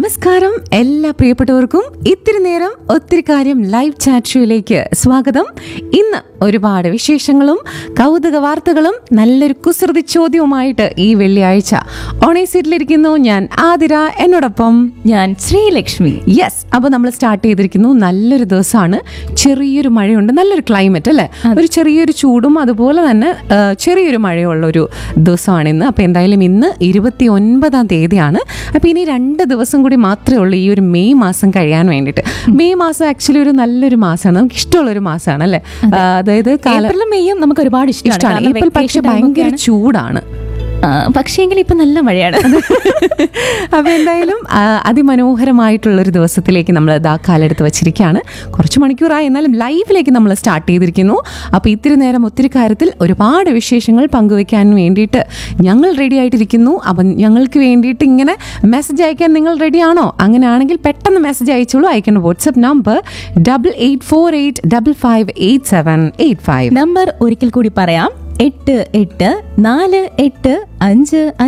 നമസ്കാരം എല്ലാ പ്രിയപ്പെട്ടവർക്കും ഇത്തിരി നേരം ഒത്തിരി കാര്യം ലൈവ് ചാറ്റ് ഷോയിലേക്ക് സ്വാഗതം ഇന്ന് ഒരുപാട് വിശേഷങ്ങളും കൗതുക വാർത്തകളും നല്ലൊരു കുസൃതി ചോദ്യവുമായിട്ട് ഈ വെള്ളിയാഴ്ച ഓണേ സീറ്റിലിരിക്കുന്നു ഞാൻ ആതിര എന്നോടൊപ്പം ഞാൻ ശ്രീലക്ഷ്മി യെസ് അപ്പോൾ നമ്മൾ സ്റ്റാർട്ട് ചെയ്തിരിക്കുന്നു നല്ലൊരു ദിവസമാണ് ചെറിയൊരു മഴയുണ്ട് നല്ലൊരു ക്ലൈമറ്റ് അല്ലേ ഒരു ചെറിയൊരു ചൂടും അതുപോലെ തന്നെ ആ, ചെറിയൊരു മഴയുള്ള ഒരു ദിവസമാണ് ഇന്ന് അപ്പോൾ എന്തായാലും ഇന്ന് ഇരുപത്തി ഒൻപതാം തീയതിയാണ് അപ്പോൾ ഇനി രണ്ട് ദിവസം കൂടി മാത്രമേ ഉള്ളൂ ഈ ഒരു മെയ് മാസം കഴിയാൻ വേണ്ടിയിട്ട് മെയ് മാസം ആക്ച്വലി ഒരു നല്ലൊരു മാസമാണ് നമുക്ക് ഇഷ്ടമുള്ള ഒരു മാസമാണ് അല്ലേ ആ, അതായത് കാല ഏപ്രിലും മെയ്യും നമുക്ക് ഒരുപാട് ഇഷ്ടമാണ് ഇഷ്ടമാണ് ഏപ്രിൽ പക്ഷെ ഭയങ്കര ചൂടാണ് പക്ഷേങ്കിൽ ഇപ്പൊ നല്ല മഴയാണ് അപ്പോൾ എന്തായാലും ആ, അതിമനോഹരമായിട്ടുള്ളൊരു ദിവസത്തിലേക്ക് നമ്മൾ ഇതാ കാലെടുത്ത് വെച്ചിരിക്കുകയാണ് കുറച്ച് മണിക്കൂറായി എന്നാലും ലൈവിലേക്ക് നമ്മൾ സ്റ്റാർട്ട് ചെയ്തിരിക്കുന്നു അപ്പോൾ ഇത്തിരി നേരം ഒത്തിരി കാര്യത്തിൽ ഒരുപാട് വിശേഷങ്ങൾ പങ്കുവെക്കാൻ വേണ്ടിയിട്ട് ഞങ്ങൾ റെഡി ആയിട്ടിരിക്കുന്നു അപ്പം ഞങ്ങൾക്ക് വേണ്ടിയിട്ട് ഇങ്ങനെ മെസ്സേജ് അയക്കാൻ നിങ്ങൾ റെഡിയാണോ അങ്ങനെയാണെങ്കിൽ പെട്ടെന്ന് മെസ്സേജ് അയച്ചോളൂ അയക്കേണ്ട WhatsApp number double eight four eight double five eight seven eight five number ഒരിക്കൽ കൂടി പറയാം എട്ട് എട്ട് നാല് എട്ട് അഞ്ച്